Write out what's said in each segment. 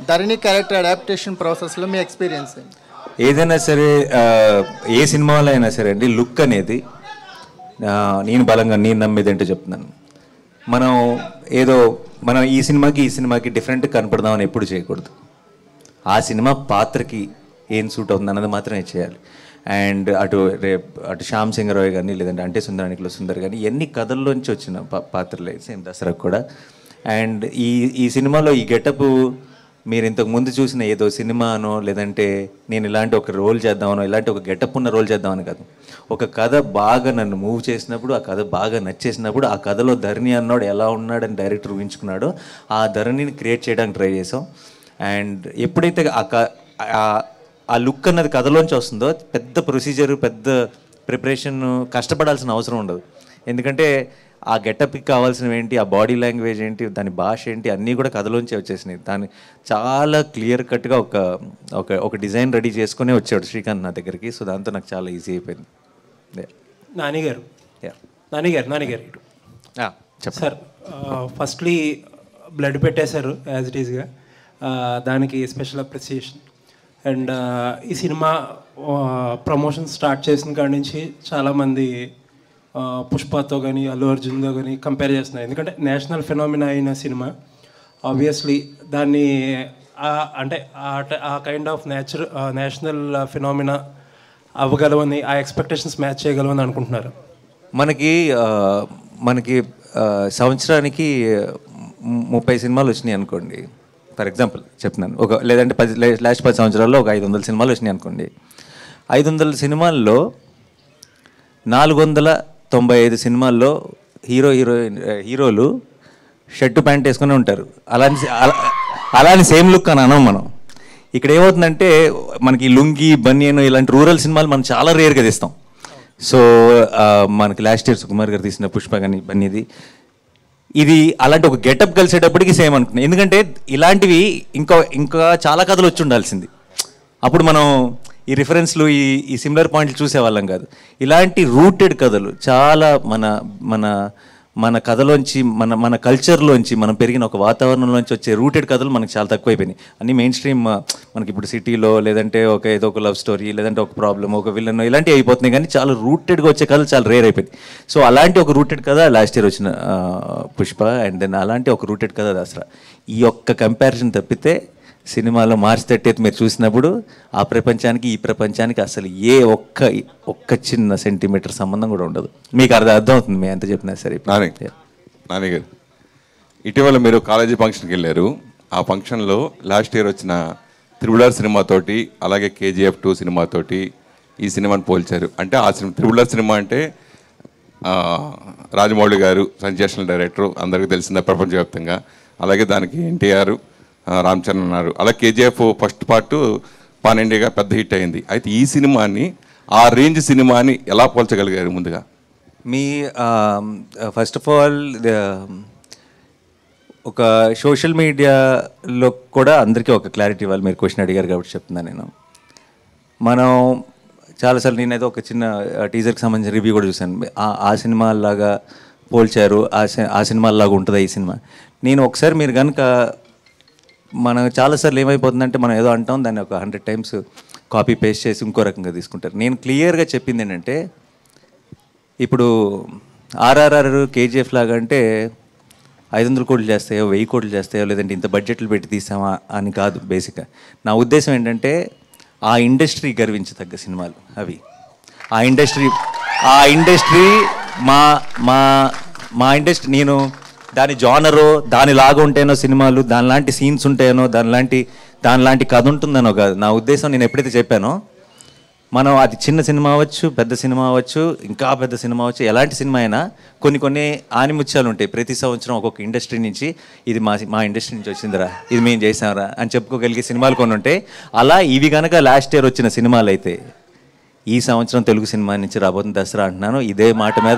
ధరణి character adaptation ప్రాసెస్లో మీ experience ఏంటి ఏదైనా సరే ఆ, ఏ సినిమాలో అయినా సరే అండి లుక్ అనేది ఆ, నేను బలంగా నేను నమ్మేది ఏంటో చెప్తున్నాను మనం ఏదో మనం ఈ సినిమాకి ఈ సినిమాకి డిఫరెంట్ కనపడదామని ఎప్పుడు చేయకూడదు ఆ సినిమా పాత్రకి ఏం సూట్ అవుతుంది అన్నది మాత్రమే చేయాలి అండ్ అటు రేపు అటు శ్యామ్ సింగ్ రాయ్ కానీ లేదంటే అంటే సుందరానికిలో సుందర్ కానీ ఎన్ని కథల్లోంచి వచ్చిన పా- పాత్రలే సేమ్ దసరాకు కూడా అండ్ ఈ ఈ సినిమాలో ఈ గెటప్ మీరు ఇంతకు ముందు చూసిన ఏదో సినిమానో లేదంటే నేను ఇలాంటి ఒక రోల్ చేద్దామనో ఇలాంటి ఒక గెటప్ ఉన్న రోల్ చేద్దామని కాదు ఒక కథ బాగా నన్ను మూవ్ చేసినప్పుడు ఆ కథ బాగా నచ్చేసినప్పుడు ఆ కథలో ధరణి అన్నాడు ఎలా ఉన్నాడని డైరెక్టర్ ఊహించుకున్నాడో ఆ ధరణిని క్రియేట్ చేయడానికి ట్రై చేసాం అండ్ ఎప్పుడైతే ఆ క- ఆ- ఆ లుక్ అన్నది కథలోంచి వస్తుందో పెద్ద ప్రొసీజర్ పెద్ద ప్రిపరేషన్ కష్టపడాల్సిన అవసరం ఉండదు ఎందుకంటే ఆ గెటప్కి కావాల్సినవి ఏంటి ఆ బాడీ లాంగ్వేజ్ ఏంటి దాని భాష ఏంటి అన్నీ కూడా కథలోంచి వచ్చేసినాయి దాన్ని చాలా క్లియర్ కట్గా ఒక ఒక ఒక డిజైన్ రెడీ చేసుకునే వచ్చాడు శ్రీకాంత్ నా దగ్గరికి సో దాంతో నాకు చాలా ఈజీ అయిపోయింది Yeah. నాని గారు Yeah. నాని గారు నాని గారు ఇటు Ah, చెప్పండి సార్ ఫస్ట్లీ బ్లడ్ పెట్టేశారు యాజ్ ఇట్ ఈస్గా దానికి స్పెషల్ అప్రిసియేషన్ అండ్ ఈ సినిమా ప్రమోషన్ స్టార్ట్ చేసిన కాడి నుంచి చాలామంది ఆ, పుష్పతో కానీ అల్లు అర్జున్తో కానీ కంపేర్ చేస్తున్నారు ఎందుకంటే నేషనల్ ఫినామినా అయిన సినిమా ఆబ్వియస్లీ దాన్ని ఆ- అంటే ఆ ట- ఆ kind of nature national phenomena అవ్వగలవని ఆ ఎక్స్పెక్టేషన్స్ మ్యాచ్ చేయగలవని అనుకుంటున్నారు మనకి ఆ, మనకి ఆ, సంవత్సరానికి ము- ముప్పై సినిమాలు వచ్చినాయి అనుకోండి ఫర్ ఎగ్జాంపుల్ చెప్తున్నాను ఒక లేదంటే పది లాస్ట్ పది సంవత్సరాల్లో ఒక ఐదు వందల సినిమాలు వచ్చినాయి అనుకోండి ఐదు వందల సినిమాల్లో నాలుగు వందల తొంభై ఐదు సినిమాల్లో హీరో హీరోయిన్ హీరోలు షర్టు ప్యాంట్ వేసుకుని ఉంటారు అలాంటి సే- అలా- అలాంటి సేమ్ లుక్ అని అనం మనం ఇక్కడ ఏమవుతుందంటే మనకి లుంగి బనియన్ ఇలాంటి రూరల్ సినిమాలు మనం చాలా రేర్గా తీస్తాం సో ఆ, మనకి లాస్ట్ ఇయర్ సుకుమార్ గారు తీసిన పుష్ప కానీ బన్నీది ఇది అలాంటి ఒక గెటప్ కలిసేటప్పటికి సేమ్ అనుకున్నాను ఎందుకంటే ఇలాంటివి ఇంకా ఇంకా చాలా కథలు వచ్చి ఉండాల్సింది అప్పుడు మనం ఈ రిఫరెన్స్లు ఈ ఈ సిమిలర్ పాయింట్లు చూసేవాళ్ళం కాదు ఇలాంటి రూటెడ్ కథలు చాలా మన మన మన కథలోంచి మన మన కల్చర్లోంచి మనం పెరిగిన ఒక వాతావరణంలోంచి వచ్చే రూటెడ్ కథలు మనకి చాలా తక్కువైపోయినాయి అన్ని మెయిన్ స్ట్రీమ్ మనకి ఇప్పుడు సిటీలో లేదంటే ఒక ఏదో ఒక లవ్ స్టోరీ లేదంటే ఒక ప్రాబ్లమ్ ఒక విలన్ ఇలాంటివి అయిపోతున్నాయి కానీ చాలా రూటెడ్గా వచ్చే కథలు చాలా రేర్ అయిపోయింది సో అలాంటి ఒక రూటెడ్ కథ లాస్ట్ ఇయర్ వచ్చిన ఆ, పుష్ప అండ్ దెన్ అలాంటి ఒక రూటెడ్ కథ దసరా ఈ ఒక్క కంపారిజన్ తప్పితే సినిమాలో మార్చ్ థర్టీ మీరు చూసినప్పుడు ఆ ప్రపంచానికి ఈ ప్రపంచానికి అసలు ఏ ఒక్క ఒక్క చిన్న సెంటీమీటర్ సంబంధం కూడా ఉండదు మీకు అర్థం అర్థం అవుతుంది మేము ఎంత చెప్పినా సరే నాని నాని గారు ఇటీవల మీరు కాలేజీ ఫంక్షన్కి వెళ్ళారు ఆ ఫంక్షన్లో లాస్ట్ ఇయర్ వచ్చిన త్రిబులర్ సినిమాతోటి అలాగే కేజీఎఫ్ టూ సినిమాతోటి ఈ సినిమాని పోల్చారు అంటే ఆ సినిమా త్రిబులర్ సినిమా అంటే ఆ, రాజమౌళి గారు సెన్సేషనల్ డైరెక్టర్ అందరికీ తెలిసిందే ప్రపంచవ్యాప్తంగా అలాగే దానికి ఎన్టీఆర్ రామ్ చరణ్ ఉన్నారు అలాగే కేజీఎఫ్ ఫస్ట్ పార్ట్ పాన్ ఇండియాగా పెద్ద హిట్ అయింది అయితే ఈ సినిమాని ఆ రేంజ్ సినిమాని ఎలా పోల్చగలిగారు ముందుగా మీ ఫస్ట్ ఆఫ్ ఆల్ ఒక సోషల్ మీడియాలో కూడా అందరికీ ఒక క్లారిటీ ఇవ్వాలి మీరు క్వశ్చన్ అడిగారు కాబట్టి చెప్తున్నాను నేను మనం చాలాసార్లు నేనైతే ఒక చిన్న టీజర్కి సంబంధించిన రివ్యూ కూడా చూశాను ఆ- ఆ సినిమా లాగా పోల్చారు ఆ సి- ఆ సినిమా లాగా ఉంటుందా ఈ సినిమా నేను ఒకసారి మీరు కనుక మనం చాలాసార్లు ఏమైపోతుందంటే మనం ఏదో అంటాం దాన్ని ఒక హండ్రెడ్ టైమ్స్ కాపీ పేస్ట్ చేసి ఇంకో రకంగా తీసుకుంటారు నేను క్లియర్గా చెప్పింది ఏంటంటే ఇప్పుడు ఆర్ఆర్ఆర్ కేజీఎఫ్ లాగా అంటే ఐదు వందల కోట్లు చేస్తాయో వెయ్యి కోట్లు చేస్తాయో లేదంటే ఇంత బడ్జెట్లు పెట్టి తీసామా అని కాదు బేసిక్గా నా ఉద్దేశం ఏంటంటే ఆ ఇండస్ట్రీ గర్వించదగ్గ సినిమాలు అవి ఆ ఇండస్ట్రీ ఆ ఇండస్ట్రీ మా మా మా ఇండస్ట్రీ నేను దాని జానరో దాని లాగా ఉంటేనో సినిమాలు దానిలాంటి సీన్స్ ఉంటాయనో దానిలాంటి దానిలాంటి కథ ఉంటుందనో కాదు నా ఉద్దేశం నేను ఎప్పుడైతే చెప్పానో మనం అది చిన్న సినిమా అవ్వచ్చు పెద్ద సినిమా అవ్వచ్చు ఇంకా పెద్ద సినిమా అవ్వచ్చు ఎలాంటి సినిమా అయినా కొన్ని కొన్ని ఆనిముత్యాలు ఉంటాయి ప్రతి సంవత్సరం ఒక్కొక్క ఇండస్ట్రీ నుంచి ఇది మా మా ఇండస్ట్రీ నుంచి వచ్చిందిరా ఇది మేము చేసాంరా అని చెప్పుకోగలిగే సినిమాలు కొన్ని ఉంటాయి అలా ఇవి కనుక లాస్ట్ ఇయర్ వచ్చిన సినిమాలు అయితే ఈ సంవత్సరం తెలుగు సినిమా నుంచి రాబోతున్న దసరా అంటున్నాను ఇదే మాట మీద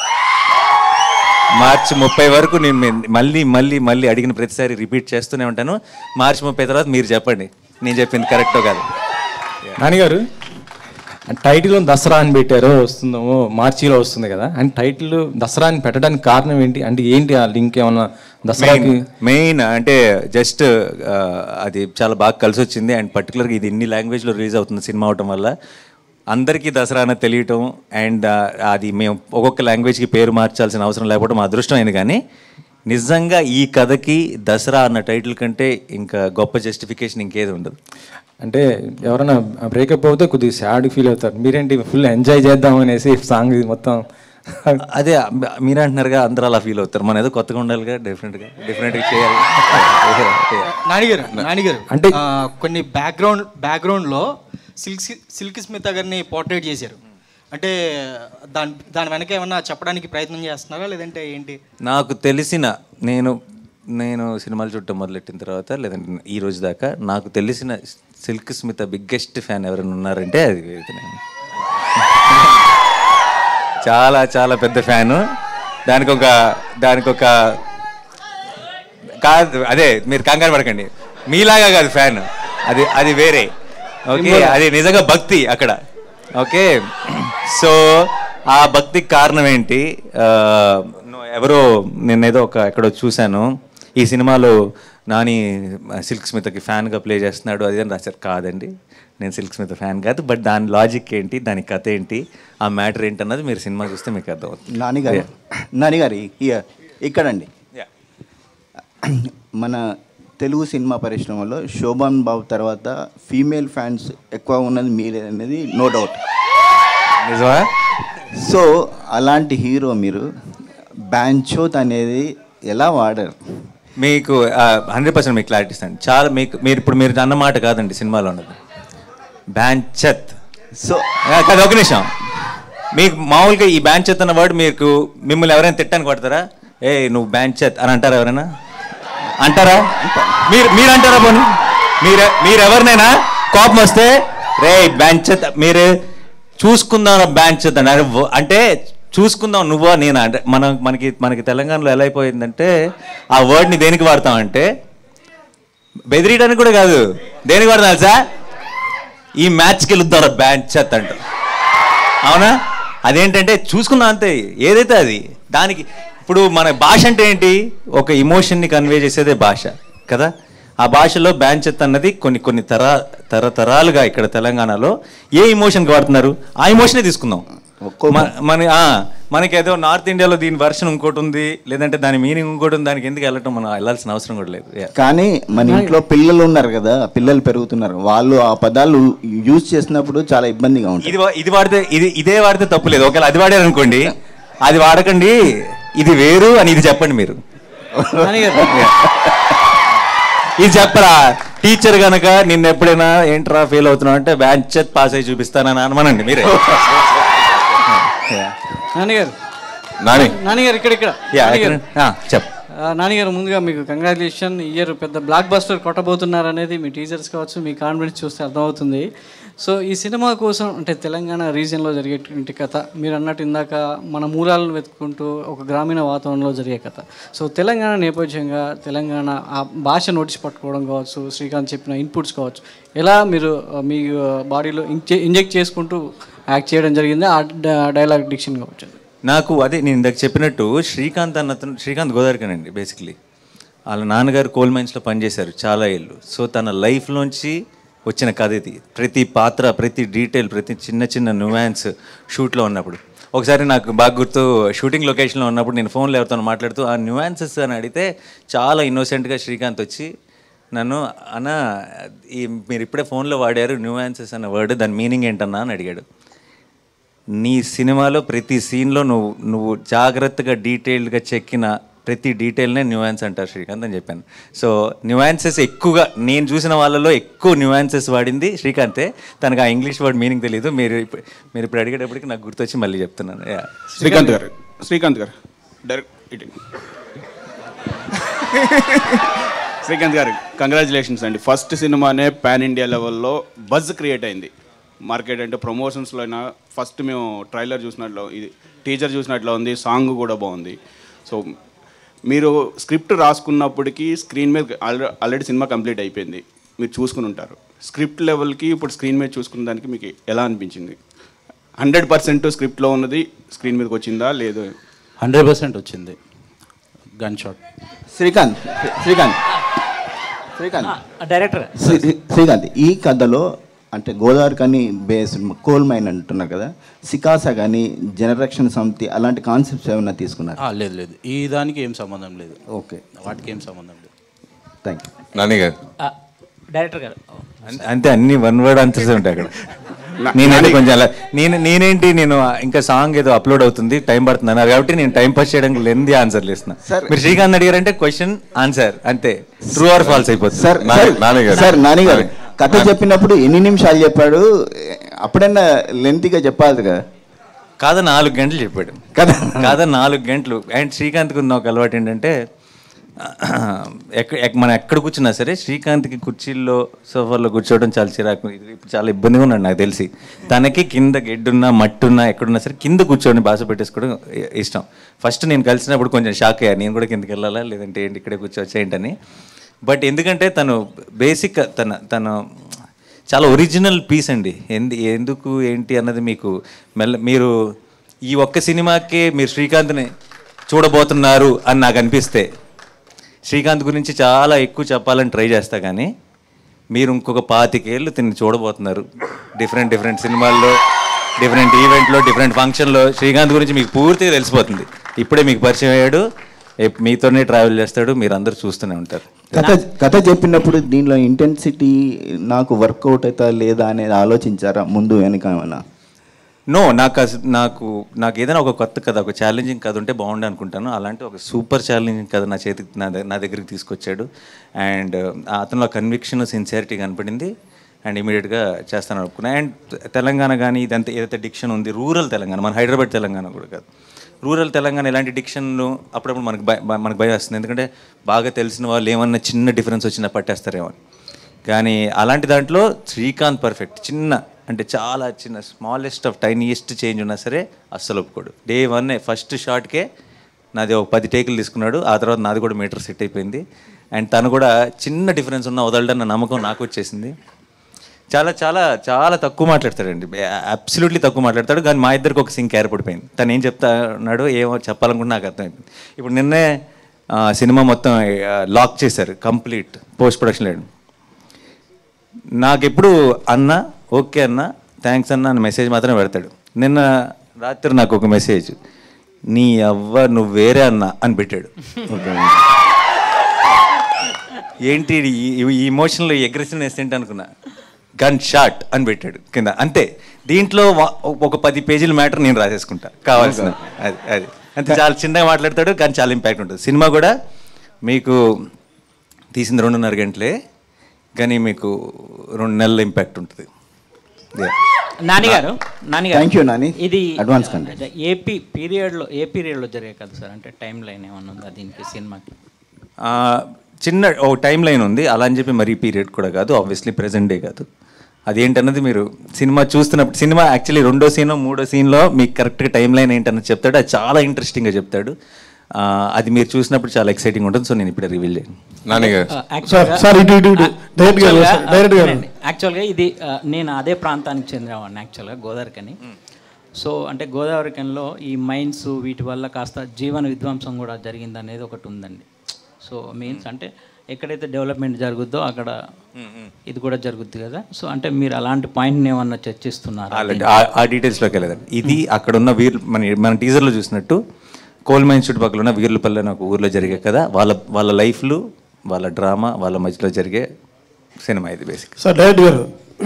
మార్చి ముప్పై వరకు నేను మీ- మళ్ళీ మళ్ళీ మళ్ళీ అడిగిన ప్రతిసారి రిపీట్ చేస్తూనే ఉంటాను మార్చి ముప్పై తర్వాత మీరు చెప్పండి నేను చెప్పింది కరెక్టో కాదు నాన్నగారు టైటిల్ దసరా అని పెట్టారు వస్తుందేమో మార్చిలో వస్తుంది కదా అండ్ టైటిల్ దసరా అని పెట్టడానికి కారణం ఏంటి అంటే ఏంటి ఆ లింక్ ఏమన్నా దసరాకి మెయిన్ అంటే జస్ట్ అది చాలా బాగా కలిసి వచ్చింది అండ్ పర్టికులర్గా ఇది ఇన్ని లాంగ్వేజ్లో రిలీజ్ అవుతుంది సినిమా అవటం వల్ల అందరికీ దసరా అన్న తెలియటం అండ్ అది మేము ఒక్కొక్క లాంగ్వేజ్కి పేరు మార్చాల్సిన అవసరం లేకపోవడం మా అదృష్టం అయింది కానీ నిజంగా ఈ కథకి దసరా అన్న టైటిల్ కంటే ఇంకా గొప్ప జస్టిఫికేషన్ ఇంకేది ఉండదు అంటే ఎవరైనా బ్రేకప్ అవుతే కొద్దిగా సాడ్ ఫీల్ అవుతారు మీరేంటి ఫుల్ ఎంజాయ్ చేద్దాం అనేసి సాంగ్ ఇది మొత్తం అదే మీరు అంటున్నారుగా అందరూ అలా ఫీల్ అవుతారు మన ఏదో కొత్తగా ఉండాలిగా డెఫినెట్గా డెఫినెట్గా చేయాలి నానిగారు నానిగారు అంటే- ఆ, కొన్ని బ్యాక్గ్రౌండ్ బ్యాక్గ్రౌండ్లో సిల్క్ సిల్క్ స్మిత గారిని పోర్ట్రేట్ చేశారు అంటే దాని దాని వెనక ఏమన్నా చెప్పడానికి ప్రయత్నం చేస్తున్నారా లేదంటే ఏంటి నాకు తెలిసిన నేను నేను సినిమాలు చూడటం మొదలెట్టిన తర్వాత లేదంటే ఈ రోజు దాకా నాకు తెలిసిన సిల్క్ స్మిత బిగ్గెస్ట్ ఫ్యాన్ ఎవరైనా ఉన్నారంటే అది వేదికనే. చాలా చాలా పెద్ద ఫ్యాను దానికి ఒక దానికి ఒక కాదు అదే మీరు కంగారు పడకండి మీలాగా కాదు ఫ్యాన్ అది అది వేరే ఓకే అది నిజంగా భక్తి అక్కడ ఓకే సో ఆ భక్తికి కారణం ఏంటి ఆ, నువ్వు ఎవరో నేనేదో ఒక ఎక్కడో చూశాను ఈ సినిమాలో నాని సిల్క్ స్మితకి ఫ్యాన్గా ప్లే చేస్తున్నాడు అది అని రాశారు కాదండి నేను సిల్క్ స్మిత ఫ్యాన్ కాదు బట్ దాని లాజిక్ ఏంటి దాని కథ ఏంటి ఆ మ్యాటర్ ఏంటి అన్నది మీరు సినిమా చూస్తే మీకు అర్థమవుతుంది నానిగారు నానిగారి ఇయ ఇక్కడండి Yeah. మన తెలుగు సినిమా పరిశ్రమలో శోభన్ బాబు తర్వాత ఫీమేల్ ఫ్యాన్స్ ఎక్కువ ఉన్నది మీరే అనేది నో డౌట్ నిజమా సో అలాంటి హీరో మీరు బ్యాంచోత్ అనేది ఎలా వాడారు మీకు హండ్రెడ్ పర్సెంట్ మీకు క్లారిటీ ఇస్తాను చాలా మీకు మీరు ఇప్పుడు మీరు అన్న మాట కాదండి సినిమాలో ఉన్నది బ్యాంచత్ సో కాదు ఒక నిమిషం మీకు మామూలుగా ఈ బ్యాంచత్ అన్న వర్డ్ మీకు మిమ్మల్ని ఎవరైనా తిట్టానికి పడతారా ఏ నువ్వు బ్యాంచత్ అని అంటారా ఎవరైనా అంటారా మీరు మీరు అంటారా పోనీ మీరు మీరు ఎవరినైనా కోపం వస్తే రే బ్యాంచత్ మీరు చూసుకుందాం బ్యాంచత్ అని అరే- అంటే చూసుకుందాం నువ్వా నేనా అంటే మనం మనకి మనకి తెలంగాణలో ఎలా అయిపోయిందంటే ఆ వర్డ్ని దేనికి వాడతామంటే బెదిరియడానికి కూడా కాదు దేనికి వాడతాం తెలుసా ఈ మ్యాచ్కి వెళ్తారు బ్యాంచ్ చెత్త అంట అవునా అదేంటంటే చూసుకుందాం అంతే ఏదైతే అది దానికి ఇప్పుడు మన భాష అంటే ఏంటి ఒక ఇమోషన్ని కన్వే చేసేదే భాష కదా ఆ భాషలో బ్యాంచెత్ అన్నది కొన్ని కొన్ని తర తరతరాలుగా ఇక్కడ తెలంగాణలో ఏ ఇమోషన్కి వాడుతున్నారు ఆ ఇమోషనే తీసుకుందాం మ- మన ఆ, మనకేదో నార్త్ ఇండియాలో దీని వర్షన్ ఇంకోటి ఉంది లేదంటే దాని మీనింగ్ ఇంకోటి ఉంది దానికి ఎందుకు వెళ్ళటం మనం వెళ్ళాల్సిన అవసరం కూడా లేదు Yeah. కానీ మన ఇంట్లో పిల్లలు ఉన్నారు కదా పిల్లలు పెరుగుతున్నారు వాళ్ళు ఆ పదాలు యూజ్ చేసినప్పుడు చాలా ఇబ్బందిగా ఉంటుంది ఇది వా- ఇది వాడితే ఇది ఇదే వాడితే తప్పు లేదు ఒకవేళ అది వాడారు అనుకోండి అది వాడకండి ఇది వేరు అని ఇది చెప్పండి మీరు నానిగారు ఇది చెప్పరా టీచర్ గనక నిన్న ఎప్పుడైనా ఏంట్రా ఫెయిల్ అవుతున్నావు అంటే బ్యాంచెత్ పాస్ అయ్యి చూపిస్తానని అనమనండి మీరే నాన్నగారు నాని నాన్నగారు ఇక్కడ ఇక్కడ యా, నాన్నగారు, ఎక్కడ- ఆ, చెప్పు ఆ, నాన్నగారు ముందుగా మీకు కంగ్రాచులేషన్ ఇయర్ పెద్ద బ్లాక్ బస్టర్ కొట్టబోతున్నారు అనేది మీ టీచర్స్ కావచ్చు మీ కాన్ఫిడెన్స్ చూస్తే అర్థమవుతుంది సో ఈ సినిమా కోసం అంటే తెలంగాణ రీజియన్లో జరిగేటువంటి కథ మీరు అన్నట్టు ఇందాక మన మూలాలను వెతుక్కుంటూ ఒక గ్రామీణ వాతావరణంలో జరిగే కథ సో తెలంగాణ నేపథ్యంగా తెలంగాణ ఆ భాష నోటీస్ పట్టుకోవడం కావచ్చు శ్రీకాంత్ చెప్పిన ఇన్పుట్స్ కావచ్చు ఎలా మీరు ఆ, మీ బాడీలో ఇంజెక్ట్ చేసుకుంటూ యాక్ట్ చేయడం జరిగింది ఆ డైలాగ్ డిక్షన్ కావచ్చు నాకు అదే నేను ఇందాక చెప్పినట్టు శ్రీకాంత్ అన్నతను శ్రీకాంత్ గోదావరికనండి బేసిక్లీ వాళ్ళ నాన్నగారు కోల్ మైన్స్లో పనిచేశారు చాలా ఏళ్ళు సో తన లైఫ్లోంచి వచ్చిన కథ ఇది ప్రతి పాత్ర ప్రతి డీటెయిల్ ప్రతి చిన్న చిన్న నువాన్స్ షూట్లో ఉన్నప్పుడు ఒకసారి నాకు బాగా గుర్తు షూటింగ్ లొకేషన్లో ఉన్నప్పుడు నేను ఫోన్లో ఎవరితో మాట్లాడుతూ ఆ న్యూయాన్సెస్ అని అడిగితే చాలా ఇన్నోసెంట్గా శ్రీకాంత్ వచ్చి నన్ను అన్న ఈ మీరు ఇప్పుడే ఫోన్లో వాడారు న్యూయాన్సెస్ అన్న వర్డ్ దాని మీనింగ్ ఏంటన్నా అని అడిగాడు నీ సినిమాలో ప్రతి సీన్లో నువ్వు నువ్వు జాగ్రత్తగా డీటెయిల్డ్గా చెక్కిన ప్రతి డీటెయిల్నే న్యూయాన్స్ అంటారు శ్రీకాంత్ అని చెప్పాను సో న్యూయాన్సెస్ ఎక్కువగా నేను చూసిన వాళ్ళలో ఎక్కువ న్యూయాన్సెస్ వాడింది శ్రీకాంతే తనకు ఆ ఇంగ్లీష్ వర్డ్ మీనింగ్ తెలియదు మీరు ఇప్పుడు మీరు ఇప్పుడు అడిగేటప్పటికి నాకు గుర్తొచ్చి మళ్ళీ చెప్తున్నాను Yeah. శ్రీకాంత్ గారు శ్రీకాంత్ గారు డైరెక్ట్ ఇటు శ్రీకాంత్ గారు కంగ్రాచులేషన్స్ అండి ఫస్ట్ సినిమానే పాన్ ఇండియా లెవెల్లో బజ్ క్రియేట్ అయింది మార్కెట్ అంటే ప్రమోషన్స్లో అయినా ఫస్ట్ మేము ట్రైలర్ చూసినట్లు ఇది టీజర్ చూసినట్లు ఉంది సాంగ్ కూడా బాగుంది సో మీరు స్క్రిప్ట్ రాసుకున్నప్పటికీ స్క్రీన్ మీద ఆల్రెడీ ఆల్రెడీ సినిమా కంప్లీట్ అయిపోయింది మీరు చూసుకుని ఉంటారు స్క్రిప్ట్ లెవెల్కి ఇప్పుడు స్క్రీన్ మీద చూసుకున్న దానికి మీకు ఎలా అనిపించింది హండ్రెడ్ పర్సెంట్ స్క్రిప్ట్లో ఉన్నది స్క్రీన్ మీదకి వచ్చిందా లేదు హండ్రెడ్ పర్సెంట్ వచ్చింది gun shot Srikanth Srikanth Srikanth director శ్రీ- శ్రీకాంత్ ఈ కథలో అంటే గోదావరి కానీ బేస్ కోల్ మైన్ అంటున్నారు కదా సికాసా కానీ జనరక్షణ సమితి అలాంటి కాన్సెప్ట్స్ ఏమైనా తీసుకున్నారు ఆ, లేదు లేదు ఈ దానికి ఏం సంబంధం లేదు ఓకే వాటికి ఏం సంబంధం లేదు థ్యాంక్ యూ నాని గారు డైరెక్టర్ గారు అన్- అంతే అన్ని వన్ వర్డ్ ఆన్సర్స్ ఉంటాయి అక్కడ నేనంటే కొంచెం అలా నేను నేనేంటి నేను ఇంకా సాంగ్ ఏదో అప్లోడ్ అవుతుంది టైం పడుతుంది అన్నారు కాబట్టి నేను టైం పాస్ చేయడానికి లెంది ఆన్సర్లు ఇస్తున్నా మీరు శ్రీకాంత్ అడిగారంటే క్వశ్చన్ ఆన్సర్ అంతే ట్రూ ఆర్ ఫాల్స్ అయిపోతుంది sir sir- sir Nani garu కథ చెప్పినప్పుడు ఎన్ని నిమిషాలు చెప్పాడు అప్పుడైనా లెంతీగా చెప్పాలి కదా కాదా నాలుగు గంటలు చెప్పాడు కదా కాదా నాలుగు గంటలు అండ్ శ్రీకాంత్కి ఉన్న ఒక అలవాటు ఏంటంటే ఎక్కడ ఎక్- మనం ఎక్కడ కూర్చున్నా సరే శ్రీకాంత్కి కుర్చీల్లో సోఫాలో కూర్చోవడం చాలా చిరాకు ఇది ఇప్పుడు చాలా ఇబ్బందిగా ఉన్నాడు నాకు తెలిసి తనకి కింద గెడ్డున్నా మట్టున్నా ఎక్కడున్నా సరే కింద కూర్చొని బాస పెట్టేసుకోవడం ఇ- ఇష్టం ఫస్ట్ నేను కలిసినప్పుడు కొంచెం షాక్ అయ్యా నేను కూడా కిందకి వెళ్ళాలా లేదంటే ఏంటి ఇక్కడే కూర్చోవచ్చా ఏంటని బట్ ఎందుకంటే తను బేసిక్ తన తను చాలా ఒరిజినల్ పీస్ అండి ఎందు ఎందుకు ఏంటి అన్నది మీకు మెల్ల మీరు ఈ ఒక్క సినిమాకే మీరు శ్రీకాంత్ని చూడబోతున్నారు అని నాకు అనిపిస్తే శ్రీకాంత్ గురించి చాలా ఎక్కువ చెప్పాలని ట్రై చేస్తా కానీ మీరు ఇంకొక పాతికేళ్ళు తిని చూడబోతున్నారు డిఫరెంట్ డిఫరెంట్ సినిమాల్లో డిఫరెంట్ ఈవెంట్లో డిఫరెంట్ ఫంక్షన్లో శ్రీకాంత్ గురించి మీకు పూర్తిగా తెలిసిపోతుంది ఇప్పుడే మీకు పరిచయం అయ్యాడు ఎప్- మీతోనే ట్రావెల్ చేస్తాడు మీరు అందరూ చూస్తూనే ఉంటారు కథ కథ చెప్పినప్పుడు దీనిలో ఇంటెన్సిటీ నాకు వర్కౌట్ అవుతా లేదా అనేది ఆలోచించారా ముందు వెనక ఏమైనా నో నాకు అస- నాకు నాకు ఏదైనా ఒక కొత్త కథ ఒక ఛాలెంజింగ్ కథ ఉంటే బాగుండు అనుకుంటాను అలాంటి ఒక సూపర్ ఛాలెంజింగ్ కథ నా చేతికి నా దగ్గర నా దగ్గరికి తీసుకొచ్చాడు అండ్ అతనిలో కన్విక్షన్ సిన్సియారిటీ కనపడింది అండ్ ఇమీడియట్గా చేస్తాను అనుకున్నా అండ్ తెలంగాణ కానీ ఇదంతా ఏదైతే డిక్షన్ ఉంది రూరల్ తెలంగాణ మన హైదరాబాద్ తెలంగాణ కూడా కాదు రూరల్ తెలంగాణ ఇలాంటి డిక్షన్లు అప్పుడప్పుడు మనకు భయ మనకు భయం వస్తుంది ఎందుకంటే బాగా తెలిసిన వాళ్ళు ఏమన్నా చిన్న డిఫరెన్స్ వచ్చినా పట్టేస్తారేమో అని. కానీ అలాంటి దాంట్లో శ్రీకాంత్ పర్ఫెక్ట్ చిన్న అంటే చాలా చిన్న స్మాలెస్ట్ ఆఫ్ టైనియెస్ట్ చేంజ్ ఉన్నా సరే అస్సలు ఒప్పుకోడు డే వన్ ఫస్ట్ షాట్కే నాది ఒక పది టేకులు తీసుకున్నాడు ఆ తర్వాత నాది కూడా మీటర్ సెట్ అయిపోయింది అండ్ తను కూడా చిన్న డిఫరెన్స్ ఉన్న వదలడన్న నమ్మకం నాకు వచ్చేసింది చాలా చాలా చాలా తక్కువ మాట్లాడతాడండి అబ్సల్యూట్లీ తక్కువ మాట్లాడతాడు కానీ మా ఇద్దరికి ఒక సింక్ ఏర్పడిపోయింది తను ఏం చెప్తా ఉన్నాడు ఏమో చెప్పాలనుకుంటే నాకు అర్థమైంది ఇప్పుడు నిన్నే ఆ, సినిమా మొత్తం లాక్ చేశారు కంప్లీట్ పోస్ట్ ప్రొడక్షన్ లేడు నాకు ఎప్పుడు అన్న ఓకే అన్న థ్యాంక్స్ అన్న అని మెసేజ్ మాత్రమే పెడతాడు నిన్న రాత్రి నాకు ఒక మెసేజ్ నీ అవ్వ నువ్వు వేరే అన్న అని పెట్టాడు ఏంటి ఇది? ఈ ఈ ఇమోషన్లో అగ్రెసివ్నెస్ ఏంటి అనుకున్నా గన్ షాట్ అని పెట్టాడు కింద అంతే దీంట్లో వ- ఒక పది పేజీల మ్యాటర్ నేను రాసేసుకుంటా కావాల్సిన అది అది అంతే చాలా చిన్నగా మాట్లాడతాడు కానీ చాలా ఇంపాక్ట్ ఉంటుంది సినిమా కూడా మీకు తీసింది రెండున్నర గంటలే కానీ మీకు రెండు నెలల ఇంపాక్ట్ ఉంటుంది Yeah. నాని గారు నాని గారు Thank you, నాని. ఇది Advance congrats. అదే ఏపీ పీరియడ్లో ఏ పీరియడ్లో జరిగే కదా సార్ అంటే టైం లైన్ ఏమన్నా ఉందా దీనికి సినిమాకి ఆ, చిన్న ఓ టైం లైన్ ఉంది అలా అని చెప్పి మరీ పీరియడ్ కూడా కాదు ఆబ్వియస్లీ ప్రెజెంట్ డే కాదు అదేంటన్నది మీరు సినిమా చూస్తున్నప్పుడు సినిమా యాక్చువల్లీ రెండో సీన్ మూడో సీన్లో మీకు కరెక్ట్గా టైం లైన్ ఏంటన్నది చెప్తాడు అది చాలా ఇంట్రెస్టింగ్గా చెప్తాడు ఆ, అది మీరు చూసినప్పుడు చాలా ఎక్సైటింగ్ ఉంటుంది సో నేను ఇప్పుడే రివీల్ చేయను నాని గారు సార్ సార్ ఇటు ఇటు ఇటు డైరెక్ట్ గారు సార్ డైరెక్ట్ గారు యాక్చువల్గా ఇది ఆ, నేను అదే ప్రాంతానికి చెందినవాడిని యాక్చువల్గా గోదావరికని సో అంటే గోదావరికనిలో ఈ మైన్స్ వీటి వల్ల కాస్త జీవన విధ్వంసం కూడా జరిగింది అనేది ఒకటి ఉందండి సో మీన్స్ అంటే ఎక్కడైతే డెవలప్మెంట్ జరుగుద్దో అక్కడ ఇది కూడా జరుగుద్ది కదా సో అంటే మీరు అలాంటి పాయింట్ని ఏమన్నా చర్చిస్తున్నారా ఆల్రెడీ ఆ- ఆ డీటెయిల్స్లోకి వెళ్ళదండి ఇది అక్కడ ఉన్న వీర్లు మన మన టీజర్లో చూసినట్టు కోల్ మైన్ చుట్టుపక్కల ఉన్న వీర్లపల్లి అనే ఒక ఊర్లో జరిగే కదా వాళ్ళ వాళ్ళ లైఫ్లు వాళ్ళ డ్రామా వాళ్ళ మధ్యలో జరిగే సినిమా ఇది basic sir direct garu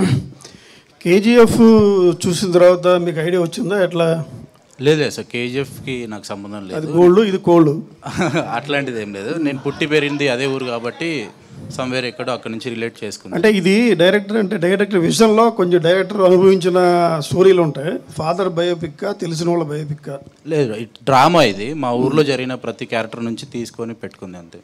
KGF చూసిన తర్వాత మీకు ఐడియా వచ్చిందా ఎట్లా లేదు లేదు సార్ కేజీఎఫ్కి నాకు సంబంధం అది లేదు గోల్డ్ ఇది కోల్డ్ అట్లాంటిది ఏం లేదు నేను పుట్టి పెరిగింది అదే ఊరు కాబట్టి సమ్వేర్ ఎక్కడో అక్కడ నుంచి రిలేట్ చేసుకున్నాను అంటే ఇది డైరెక్టర్ అంటే డైరెక్టర్ విజన్లో కొంచెం డైరెక్టర్ అనుభవించిన స్టోరీలు ఉంటాయి ఫాదర్ బయోపిక్ తెలిసిన వాళ్ళ బయోపిక్ లేదు డ్రామా ఇది మా ఊర్లో జరిగిన ప్రతి క్యారెక్టర్ నుంచి తీసుకొని పెట్టుకుంది అంతే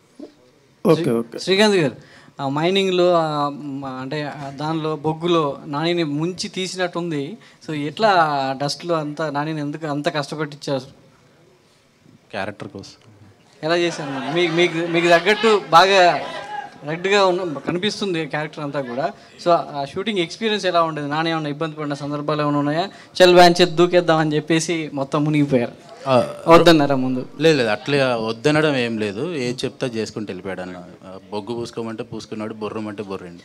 ఓకే ఓకే శ్రీకాంత్ గారు ఆ మైనింగ్లో ఆ మ- అంటే ఆ దానిలో బొగ్గులో నానిని ముంచి తీసినట్టుంది సో ఎట్లా డస్ట్లో అంతా నానిని ఎందుకు అంత కష్టపెట్టించారు క్యారెక్టర్ కోసం ఎలా చేశారు మరి? మీకు మీకు మీకు తగ్గట్టు బాగా రెడ్గా ఉన్న కనిపిస్తుంది క్యారెక్టర్ అంతా కూడా సో ఆ షూటింగ్ ఎక్స్పీరియన్స్ ఎలా ఉండేది నాన్న ఏమైనా ఇబ్బంది పడిన సందర్భాలు ఏమైనా ఉన్నాయా చల్ వ్యాన్ చేతి దూకేద్దాం అని చెప్పేసి మొత్తం మునిగిపోయారు ఆ, వద్దన్నారా ముందు లేదు లేదు అట్లా వద్దనడం ఏం లేదు ఏది చెప్తా చేసుకుంటూ వెళ్ళిపోయాడు అన్న ఆ, బొగ్గు పూసుకోమంటే పూసుకున్నాడు బొర్రమంటే బొర్రండి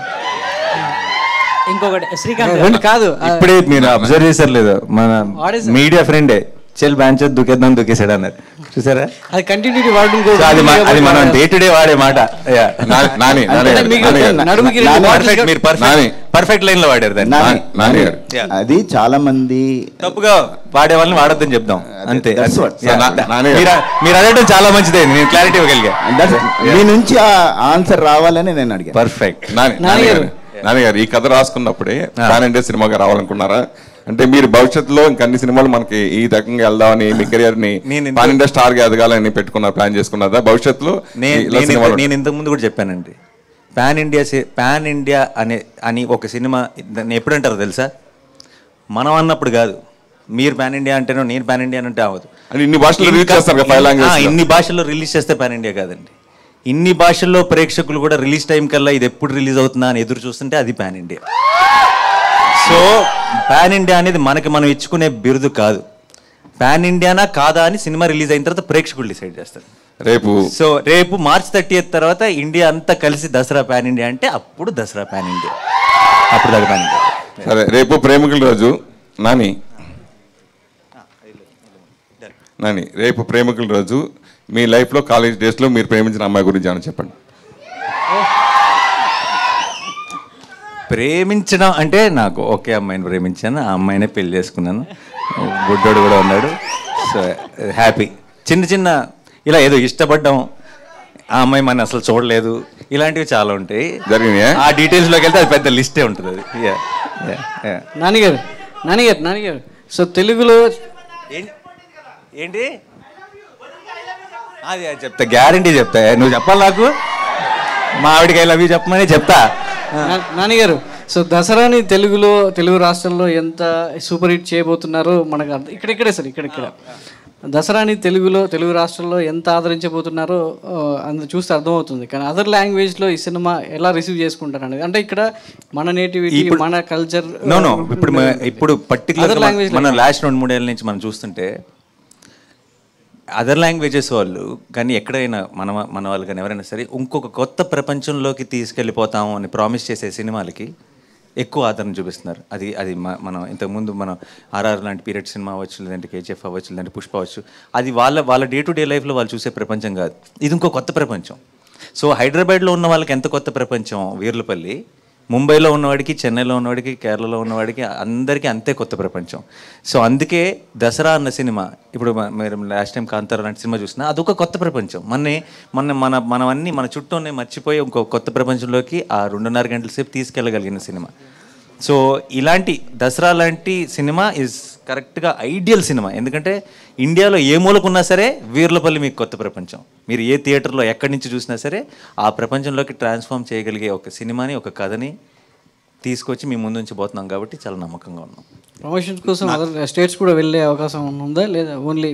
ఇంకొకటి శ్రీకాంత్ రెండు కాదు ఇప్పుడే మీరు అబ్జర్వ్ చేశారు లేదు మన What is it? మీడియా ఫ్రెండే చెల్ బ్యాంచ్ దూకేద్దాం దూకేసాడు అన్నారు చూసారా అది కంటిన్యూటీ వాడడం సో అది మ- అది మనం డే టు డే వాడే మాట Yeah. నా- నాని, నాని గారు, మీకు నాని గారు. నడుముకి రెండు నాని bottles perfect, గా- మీరు నాని. పర్ఫెక్ట్ పర్ఫెక్ట్ లైన్ లో వాడారు దాన్ని నాని, నాని గారు. Yeah. అది చాలా మంది తప్పుగా వాడే వాళ్ళని వాడొద్దని చెప్దాం అంతే that's అంతే. what. Yeah. నా- నాని గారు. మీరు మీరు అడగడం చాలా మంచిదే నేను క్లారిటీ ఇవ్వగలిగా That's- మీ నుంచి ఆ ఆన్సర్ రావాలని నేను అడిగాను పర్ఫెక్ట్ నాని నాని గారు నాని గారు ఈ కథ రాసుకున్నప్పుడే పాన్ ఇండియా సినిమాగా రావాలనుకున్నారా అంటే మీరు భవిష్యత్తులో ఇంక అన్ని సినిమాలు మనకి ఈ రకంగా వెళ్దామని మీ కెరియర్ ని నేను ఇంత- పాన్ ఇండియా స్టార్ గా ఎదగాలని పెట్టుకున్నారు ప్లాన్ చేసుకున్నారా భవిష్యత్తులో నేను ఇలా నేను సినిమాలు ఇంత- నేను ఇంతకు ముందు కూడా చెప్పానండి పాన్ ఇండియా సి- పాన్ ఇండియా అనే అని ఒక సినిమా దాన్ని ఎప్పుడు అంటారో తెలుసా మనం అన్నప్పుడు కాదు మీరు పాన్ ఇండియా అంటేనో నేను పాన్ ఇండియా అంటే అవ్వదు అంటే ఇన్ని భాషల్లో రిలీజ్ ఇంకా- చేస్తారు కదా ఫైవ్ ఆ, లాంగ్వేజ్ ఇన్ని భాషల్లో రిలీజ్ చేస్తే పాన్ ఇండియా కాదండి ఇన్ని భాషల్లో ప్రేక్షకులు కూడా రిలీజ్ టైం కల్లా ఇది ఎప్పుడు రిలీజ్ అవుతుందా అని ఎదురు చూస్తుంటే అది pan India so pan India అనేది మనకి మనం ఇచ్చుకునే బిరుదు కాదు పాన్ ఇండియానా కాదా అని సినిమా రిలీజ్ అయిన తర్వాత ప్రేక్షకులు డిసైడ్ చేస్తారు రేపు సో రేపు మార్చ్ థర్టీ తర్వాత ఇండియా అంతా కలిసి దసరా పాన్ ఇండియా అంటే అప్పుడు దసరా పాన్ ఇండియా అప్పుడు దాకా పాన్ ఇండియా సరే రేపు ప్రేమికుల రోజు నాని నాని రేపు ప్రేమికుల రోజు మీ లైఫ్లో కాలేజ్ డేస్లో మీరు ప్రేమించిన అమ్మాయి గురించి ఏమైనా చెప్పండి ప్రేమించడం అంటే నాకు ఒకే అమ్మాయిని ప్రేమించాను ఆ అమ్మాయినే పెళ్లి చేసుకున్నాను బుడ్డోడు కూడా ఉన్నాడు సో హ్యాపీ చిన్న చిన్న ఇలా ఏదో ఇష్టపడ్డం ఆ అమ్మాయి మన అసలు చూడలేదు ఇలాంటివి చాలా ఉంటాయి జరిగినాయా? ఆ డీటెయిల్స్లోకి వెళ్తే అది పెద్ద లిస్టే ఉంటుంది అది Yeah, yeah, yeah. నానిగారు నానిగారు నానిగారు సో తెలుగులో ఏంటి అది అది చెప్తా గ్యారంటీ చెప్తా నువ్వు చెప్పాలి నాకు మా ఆవిడకి ఐ లవ్ యూ చెప్పమని చెప్తా నా- నానిగారు సో దసరాని తెలుగులో తెలుగు రాష్ట్రాల్లో ఎంత సూపర్ హిట్ చేయబోతున్నారో మనకు అర్థం ఇక్కడిక్కడే సార్ ఇక్కడిక్కడ దసరాని తెలుగులో తెలుగు రాష్ట్రాల్లో ఎంత ఆదరించబోతున్నారో ఆ, అందు చూస్తే అర్థమవుతుంది కానీ అదర్ లాంగ్వేజ్లో ఈ సినిమా ఎలా రిసీవ్ చేసుకుంటారు అనేది అంటే ఇక్కడ మన నేటివిటీ ఇప్పుడు- మన కల్చర్ నో నో ఇప్పుడు మ- ఇప్పుడు Other పర్టికులర్ language మన లో- లాస్ట్ రెండు మూడేళ్ళ నుంచి మనం చూస్తుంటే అదర్ లాంగ్వేజెస్ వాళ్ళు కానీ ఎక్కడైనా మన మన వాళ్ళు కానీ ఎవరైనా సరే ఇంకొక కొత్త ప్రపంచంలోకి తీసుకెళ్ళిపోతాము అని ప్రామిస్ చేసే సినిమాలకి ఎక్కువ ఆదరణ చూపిస్తున్నారు అది అది మ- మనం ఇంతకుముందు మనం ఆర్ఆర్ లాంటి పీరియడ్ సినిమా అవ్వచ్చు లేదంటే కేజీఎఫ్ అవ్వచ్చు లేదంటే పుష్ప అవ్వచ్చు అది వాళ్ళ వాళ్ళ డే టు డే లైఫ్లో వాళ్ళు చూసే ప్రపంచం కాదు ఇది ఇంకో కొత్త ప్రపంచం సో హైదరాబాద్లో ఉన్న వాళ్ళకి ఎంత కొత్త ప్రపంచం వీర్లపల్లి ముంబైలో ఉన్నవాడికి చెన్నైలో ఉన్నవాడికి కేరళలో ఉన్నవాడికి అందరికీ అంతే కొత్త ప్రపంచం సో అందుకే దసరా అన్న సినిమా ఇప్పుడు మ- మీరు లాస్ట్ టైం కాంతార లాంటి సినిమా చూసినా అదొక కొత్త ప్రపంచం మన మన మన మనవన్నీ మన చుట్టూ ఉన్నాయి మర్చిపోయి ఇంకో కొత్త ప్రపంచంలోకి ఆ రెండున్నర గంటల సేపు తీసుకెళ్ళగలిగిన సినిమా సో ఇలాంటి దసరా లాంటి సినిమా ఇస్ కరెక్ట్గా ఐడియల్ సినిమా ఎందుకంటే ఇండియాలో ఏ మూలకున్నా సరే వీర్లపల్లి మీకు కొత్త ప్రపంచం మీరు ఏ థియేటర్లో ఎక్కడి నుంచి చూసినా సరే ఆ ప్రపంచంలోకి ట్రాన్స్ఫార్మ్ చేయగలిగే ఒక సినిమాని ఒక కథని తీసుకొచ్చి మీ ముందు ఉంచబోతున్నాం కాబట్టి చాలా నమ్మకంగా ఉన్నాం ప్రమోషన్స్ కోసం అదర్ స్టేట్స్ కూడా వెళ్ళే అవకాశం ఉందా లేదా ఓన్లీ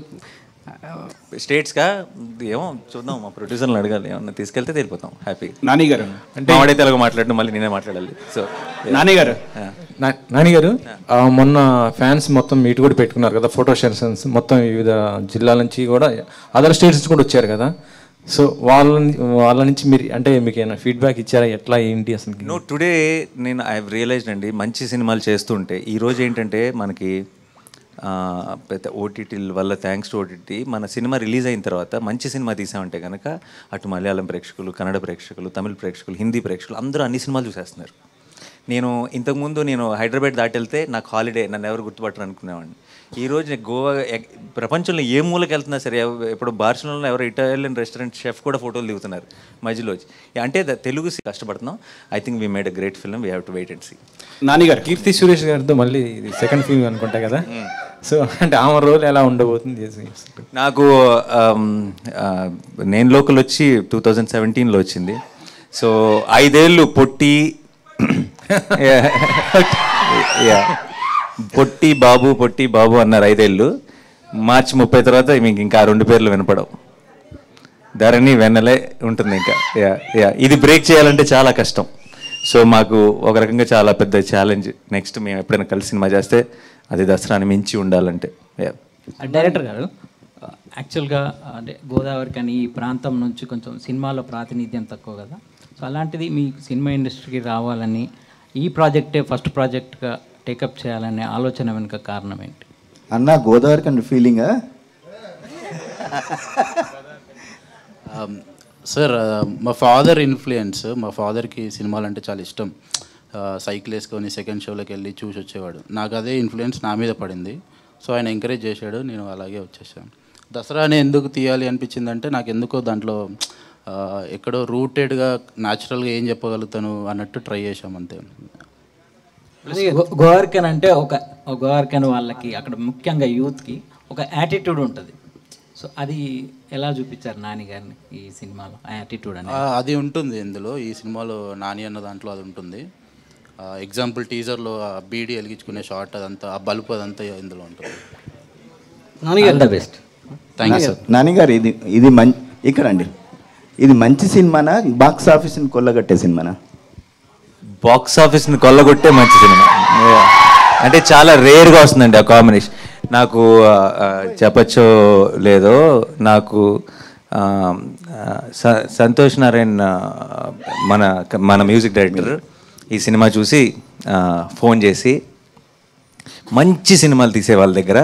స్టేట్స్గా ఏమో చూద్దాం మా ప్రొడ్యూసర్ని అడగాలి ఏమన్నా తీసుకెళ్తే వెళ్ళిపోతాం హ్యాపీ నాని గారు అంటే మావాడే తెలుగు మాట్లాడిన మళ్ళీ నేనే మాట్లాడాలి సో నాని గారు నా- నాని గారు ఆ, మొన్న ఫ్యాన్స్ మొత్తం మీట్ కూడా పెట్టుకున్నారు కదా ఫోటో సెషన్స్ మొత్తం వివిధ జిల్లాల నుంచి కూడా అదర్ స్టేట్స్ నుంచి కూడా వచ్చారు కదా సో వాళ్ళ ని- వాళ్ళ నుంచి మీరు అంటే మీకు ఏమైనా ఫీడ్బ్యాక్ ఇచ్చారా ఎట్లా ఏంటి అసలు నో టుడే నేను ఐ రియలైజ్డ్ అండి మంచి సినిమాలు చేస్తుంటే ఈరోజు ఏంటంటే మనకి ఆ, పెద్ద ఓటీటీల వల్ల థ్యాంక్స్ టు ఓటీటీ మన సినిమా రిలీజ్ అయిన తర్వాత మంచి సినిమా తీసామంటే కనుక అటు మలయాళం ప్రేక్షకులు కన్నడ ప్రేక్షకులు తమిళ ప్రేక్షకులు హిందీ ప్రేక్షకులు అందరూ అన్ని సినిమాలు చూసేస్తున్నారు నేను ఇంతకుముందు నేను హైదరాబాద్ దాటి వెళ్తే నాకు హాలిడే నన్ను ఎవరు గుర్తుపట్టరు అనుకునేవాడిని ఈ రోజు నేను గోవా ఎక్- ప్రపంచంలో ఏ మూలకి వెళ్తున్నా సరే ఎవ- ఇప్పుడు బార్సిలోనాలో ఎవరో ఇటాలియన్ రెస్టారెంట్ షెఫ్ కూడా ఫోటోలు దిగుతున్నారు మధ్యలో వచ్చి. అంటే ద- తెలుగు సి- కష్టపడుతున్నాం I think we made a great film we have to wait and see Nani garu Keerthy Suresh గారితో మళ్ళీ ఇది సెకండ్ ఫిల్మ్ అనుకుంటా కదా సో అంటే ఆమె రోల్ ఎలా ఉండబోతుంది చేసి నాకు ఆమ్, ఆ, నేను లోకల్ వచ్చి టూ థౌజండ్ సెవెంటీన్లో వచ్చింది సో ఐదేళ్ళు పొట్టి Yeah. పొట్టి బాబు పొట్టి బాబు అన్నారు ఐదేళ్ళు మార్చి ముప్పై తర్వాత మీకు ఇంకా ఆ రెండు పేర్లు వినపడవు ధరణి వెన్నలే ఉంటుంది ఇంకా యా యా ఇది బ్రేక్ చేయాలంటే చాలా కష్టం సో మాకు ఒక రకంగా చాలా పెద్ద ఛాలెంజ్ నెక్స్ట్ మేము ఎప్పుడైనా కలిసి సినిమా చేస్తే అది దసరాని మించి ఉండాలంటే యా డైరెక్టర్ గారు యాక్చువల్గా అంటే గోదావరి కానీ ఈ ప్రాంతం నుంచి కొంచెం సినిమాలో ప్రాతినిధ్యం తక్కువ కదా సో అలాంటిది మీ సినిమా ఇండస్ట్రీకి రావాలని ఈ ప్రాజెక్టే ఫస్ట్ ప్రాజెక్ట్గా టేకప్ చేయాలనే ఆలోచన వెనుక కారణం ఏంటి అన్న గోదావరి కంటే ఫీలింగా సార్ మా ఫాదర్ ఇన్ఫ్లుయెన్స్ మా ఫాదర్కి సినిమాలు అంటే చాలా ఇష్టం సైకిల్ వేసుకొని సెకండ్ షోలోకి వెళ్ళి చూసి వచ్చేవాడు నాకు అదే ఇన్ఫ్లుయెన్స్ నా మీద పడింది సో ఆయన ఎంకరేజ్ చేశాడు నేను అలాగే వచ్చేసాను దసరాని ఎందుకు తీయాలి అనిపించిందంటే నాకు ఎందుకో దాంట్లో ఆ, ఎక్కడో రూటెడ్గా న్యాచురల్గా ఏం చెప్పగలుగుతాను అన్నట్టు ట్రై చేశాం అంతే గో- గోవర్కన్ అంటే ఒక ఒక గోవర్కన్ వాళ్ళకి అక్కడ ముఖ్యంగా యూత్కి ఒక యాటిట్యూడ్ ఉంటుంది సో అది ఎలా చూపించారు నాని గారిని ఈ సినిమాలో ఆ యాటిట్యూడ్ ఆ, అనేది అది ఉంటుంది ఇందులో ఈ సినిమాలో నాని అన్న దాంట్లో అది ఉంటుంది ఎగ్జాంపుల్ టీజర్లో ఆ బీడీ వెలిగించుకునే షార్ట్ అదంతా ఆ బల్బు అదంతా ఇందులో ఉంటుంది all the best thank you sir నాన్నగారు ఇది ఇది మం ఇక్కడ అండి ఇది మంచి సినిమానా బాక్స్ ఆఫీస్ని కొల్లగట్టే సినిమానా బాక్స్ ఆఫీస్ని కొల్లగొట్టే మంచి సినిమా Yeah. అంటే చాలా రేర్గా వస్తుందండి ఆ కాంబినేషన్ నాకు ఆ, ఆ, చెప్పచ్చో లేదో నాకు ఆ, ఆ, స- సంతోష్ నారాయణ్ ఆ, మన మన మ్యూజిక్ డైరెక్టర్ ఈ సినిమా చూసి ఆ, ఫోన్ చేసి మంచి సినిమాలు తీసే వాళ్ళ దగ్గర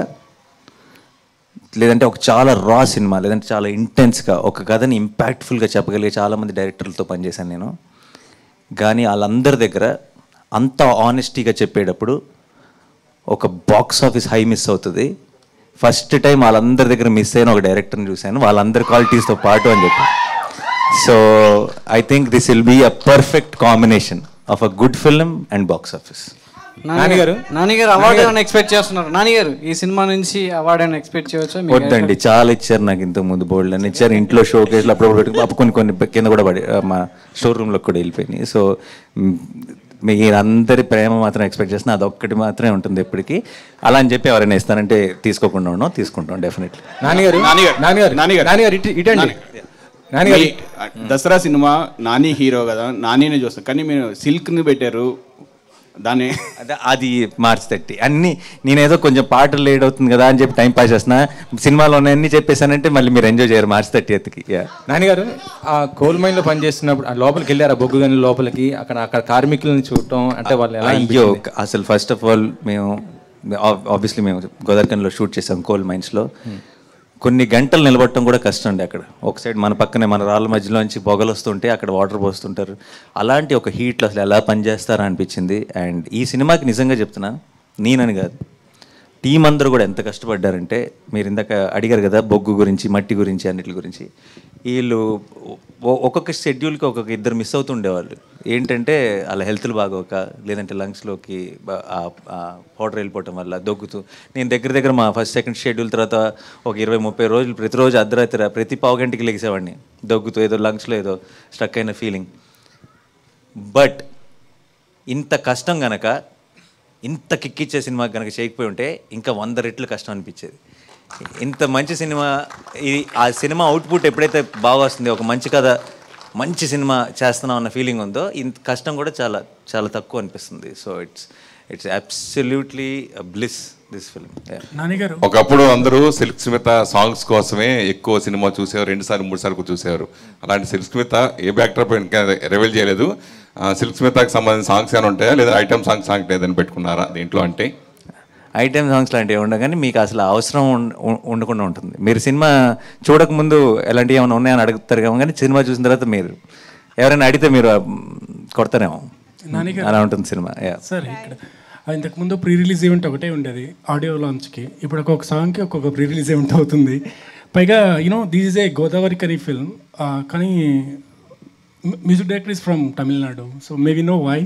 లేదంటే ఒక చాలా రా సినిమా లేదంటే చాలా ఇంటెన్స్గా ఒక కథని ఇంపాక్ట్ఫుల్గా చెప్పగలిగే చాలామంది డైరెక్టర్లతో పనిచేశాను నేను కానీ వాళ్ళందరి దగ్గర అంత ఆనెస్టీగా చెప్పేటప్పుడు ఒక బాక్స్ ఆఫీస్ హై మిస్ అవుతుంది ఫస్ట్ టైం వాళ్ళందరి దగ్గర మిస్ అయిన ఒక డైరెక్టర్ని చూశాను వాళ్ళందరి క్వాలిటీస్తో పాటు అని చెప్పి so I think this will be a perfect combination of a good film and box office నాన్నగారు నాన్నగారు అవార్డు ఏమైనా ఎక్స్పెక్ట్ చేస్తున్నారు నాన్నగారు ఈ సినిమా నుంచి అవార్డు ఏమైనా ఎక్స్పెక్ట్ చేయవచ్చా మీకు వద్దండి చాలా ఇచ్చారు నాకు ఇంత ముందు బోల్డ్ అని ఇచ్చారు ఇంట్లో షో కేసులు అప్పుడు పెట్టుకుని అప్పుడు కొన్ని కొన్ని కింద కూడా పడి ఆ, మా స్టోర్ రూమ్లో కూడా వెళ్ళిపోయినాయి సో మ్, మీరందరి ప్రేమ మాత్రం ఎక్స్పెక్ట్ చేస్తున్నా అదొక్కటి మాత్రమే ఉంటుంది ఎప్పటికీ అలా అని చెప్పి ఎవరైనా ఇస్తానంటే తీసుకోకుండా ఉన్నాం తీసుకుంటాం డెఫినెట్లీ నాన్నగారు నాన్నగారు నాన్నగారు నాన్నగారు నాన్నగారు ఇటు ఇటండి నాన్నగారు మీ- దసరా సినిమా నాని హీరో కదా నానినే చూస్తాం కానీ మీరు సిల్క్ని పెట్టారు దాన్ని అదే అది మార్చ్ థర్టీ అన్ని నేనేదో కొంచెం పాటలు లేట్ అవుతుంది కదా అని చెప్పి టైం పాస్ చేస్తున్నా సినిమాలో అన్ని చెప్పేశానంటే మళ్ళీ మీరు ఎంజాయ్ చేయరు మార్చ్ థర్టీ ఎత్తుకి నాన్నగారు ఆ కోల్ మైన్లో పనిచేస్తున్నప్పుడు ఆ లోపలికి వెళ్ళారు ఆ బొగ్గు గని లోపలికి అక్కడ అక్కడ కార్మికులను చూడటం అంటే వాళ్ళు ఎలా అయ్యో అనిపించింది? అసలు ఫస్ట్ ఆఫ్ ఆల్ మేము ఆబ్వియస్లీ మేము గోదావరికంలో షూట్ చేసాం కోల్ మైన్స్లో కొన్ని గంటలు నిలబడటం కూడా కష్టం అండి అక్కడ ఒక సైడ్ మన పక్కనే మన రాళ్ళ మధ్యలోంచి పొగలు వస్తుంటే అక్కడ వాటర్ పోస్తుంటారు అలాంటి ఒక హీట్లో అసలు ఎలా పనిచేస్తారా అనిపించింది అండ్ ఈ సినిమాకి నిజంగా చెప్తున్నా నేనని కాదు టీం అందరూ కూడా ఎంత కష్టపడ్డారంటే మీరు ఇందాక అడిగారు కదా బొగ్గు గురించి మట్టి గురించి అన్నిటి గురించి వీళ్ళు ఒ- ఒక్కొక్క షెడ్యూల్కి ఒక్కొక్క ఇద్దరు మిస్ అవుతుండేవాళ్ళు ఏంటంటే వాళ్ళ హెల్త్లు బాగోక లేదంటే లంగ్స్లోకి పౌడర్ వెళ్ళిపోవటం వల్ల దొగ్గుతూ నేను దగ్గర దగ్గర మా ఫస్ట్ సెకండ్ షెడ్యూల్ తర్వాత ఒక ఇరవై ముప్పై రోజులు ప్రతిరోజు అర్ధరాత్రి ప్రతి పావు గంటకి లెగిసేవాడిని దొగ్గుతూ ఏదో లంగ్స్లో ఏదో స్ట్రక్ అయిన ఫీలింగ్ బట్ ఇంత కష్టం గనక ఇంత కిక్కిచ్చే సినిమా కనుక చేయకపోయి ఉంటే ఇంకా వంద రెట్లు కష్టం అనిపించేది ఇంత మంచి సినిమా ఇది ఆ సినిమా అవుట్పుట్ ఎప్పుడైతే బాగా వస్తుంది ఒక మంచి కథ మంచి సినిమా చేస్తున్నాం అన్న ఫీలింగ్ ఉందో ఇంత కష్టం కూడా చాలా చాలా తక్కువ అనిపిస్తుంది so it's it's absolutely bliss this film నాన్నగారు ఒకప్పుడు అందరూ సిల్క్ స్మిత సాంగ్స్ కోసమే ఎక్కువ సినిమా చూసేవారు రెండు సార్లు మూడు సార్లు చూసేవారు అలాంటి సిల్క్ స్మిత ఏ బ్యాక్డ్రాప్ ఇంకా రివీల్ చేయలేదు ఆ, సిల్క్ స్మితకి సంబంధించిన సాంగ్స్ ఏమైనా ఉంటాయా లేదా ఐటమ్ సాంగ్ సాంగ్ ఏదైనా పెట్టుకున్నారా దీంట్లో అంటే ఐటెం సాంగ్స్ లాంటివి ఉండగానే మీకు అసలు అవసరం ఉం- ఉం- ఉండకుండా ఉంటుంది మీరు సినిమా చూడకముందు ఎలాంటివి ఏమైనా ఉన్నాయని అడుగుతారు ఏమో కానీ సినిమా చూసిన తర్వాత మీరు ఎవరైనా అడిగితే మీరు ఆ, కొడతారేమో నాన్నగారు. అలా ఉంటుంది సినిమా యా సార్ ఇక్కడ ఆ, ఇంతకుముందు ప్రీ రిలీజ్ ఈవెంట్ ఒకటే ఉండేది ఆడియో లాంచ్కి ఇప్పుడు ఒక్కొక్క సాంగ్కి ఒక్కొక్క ప్రీ రిలీజ్ ఈవెంట్ అవుతుంది పైగా you know this is a Godavarikhani film కానీ music director is from Tamil Nadu so maybe no why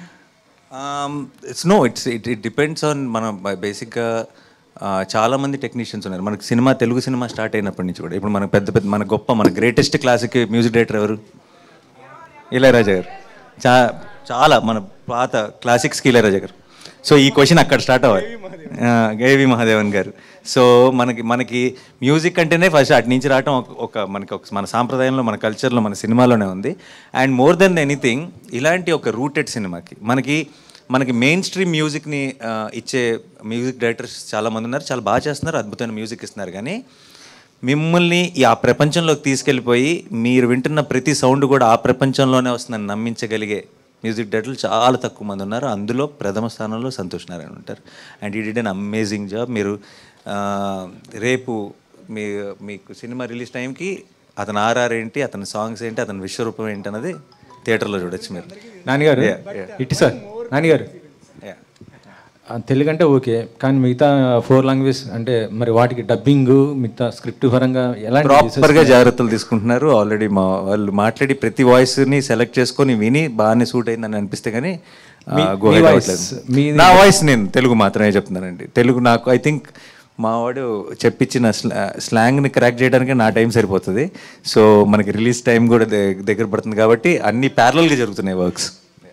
it's no it's it it depends on మన బేసిక్గా చాలా మంది టెక్నీషియన్స్ ఉన్నారు మనకి సినిమా తెలుగు సినిమా స్టార్ట్ అయినప్పటి నుంచి కూడా ఇప్పుడు మన పెద్ద పెద్ద మన గొప్ప మన గ్రేటెస్ట్ క్లాసిక్ మ్యూజిక్ డైరెక్టర్ ఎవరు ఇళయరాజా గారు చా చాలా మన పాత క్లాసిక్స్కి ఇళయరాజా గారు సో ఈ క్వశ్చన్ అక్కడ స్టార్ట్ అవ్వాలి గేవి మహాదేవన్ గారు సో మనకి మనకి మ్యూజిక్ అంటేనే ఫస్ట్ అటు నుంచి రావటం ఒక- ఒక మనకి ఒక మన సాంప్రదాయంలో మన కల్చర్లో మన సినిమాలోనే ఉంది అండ్ మోర్ దెన్ ఎనీథింగ్ ఇలాంటి ఒక రూటెడ్ సినిమాకి మనకి మనకి మెయిన్ స్ట్రీమ్ మ్యూజిక్ని ఆ, ఇచ్చే మ్యూజిక్ డైరెక్టర్స్ చాలామంది ఉన్నారు చాలా బాగా చేస్తున్నారు అద్భుతమైన మ్యూజిక్ ఇస్తున్నారు కానీ మిమ్మల్ని ఈ ఆ ప్రపంచంలోకి తీసుకెళ్ళిపోయి మీరు వింటున్న ప్రతి సౌండ్ కూడా ఆ ప్రపంచంలోనే వస్తుందని నమ్మించగలిగే మ్యూజిక్ డైరెక్టర్లు చాలా తక్కువ మంది ఉన్నారు అందులో ప్రథమ స్థానంలో సంతోష్ నారాయణ ఉంటారు అండ్ ఈ డిడ్ అన్ అమేజింగ్ జాబ్ మీరు ఆ, రేపు మీ మీకు సినిమా రిలీజ్ టైంకి అతని ఆర్ఆర్ ఏంటి అతని సాంగ్స్ ఏంటి అతని విశ్వరూపం ఏంటి అన్నది థియేటర్లో చూడొచ్చు మీరు నాన్నగారు Yeah, yeah. ఇట్టి సార్ నాన్నగారు Yeah. ఆ, తెలుగు అంటే ఓకే కానీ మిగతా ఫోర్ లాంగ్వేజ్ అంటే మరి వాటికి డబ్బింగ్ మిగతా స్క్రిప్ట్ పరంగా ఎలాంటి ప్రాపర్గా జాగ్రత్తలు తీసుకుంటున్నారు ఆల్రెడీ మా వాళ్ళు మాట్లాడి ప్రతి వాయిస్ని సెలెక్ట్ చేసుకొని విని బాగానే సూట్ అయిందని అనిపిస్తే కానీ ఆ, మీ- go మీ ahead voice, అవ్వట్లేదు. మీది- నా వాయిస్ నేను తెలుగు మాత్రమే చెప్తున్నానండి తెలుగు నాకు ఐ థింక్ మా వాడు చెప్పించిన స్లా స్లాంగ్ని క్రాక్ చేయడానికి నా టైం సరిపోతుంది సో మనకి రిలీజ్ టైం కూడా ద- దగ్గర పడుతుంది కాబట్టి అన్ని ప్యారలల్గా జరుగుతున్నాయి works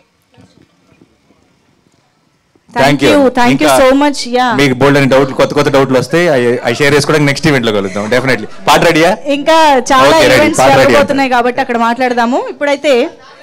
Thank you. Thank you so much. Yeah. మీకు బోల్డ్ అని డౌట్లు కొత్త కొత్త డౌట్లు వస్తాయి అవి- అవి షేర్ చేసుకోవడానికి నెక్స్ట్ ఈవెంట్లో కలుద్దాం డెఫినెట్లీ పాట రెడీయా ఇంకా చాలా Okay, ready. ఈవెంట్స్ పాట ready జరగబోతున్నాయి కాబట్టి అక్కడ మాట్లాడదాము ఇప్పుడైతే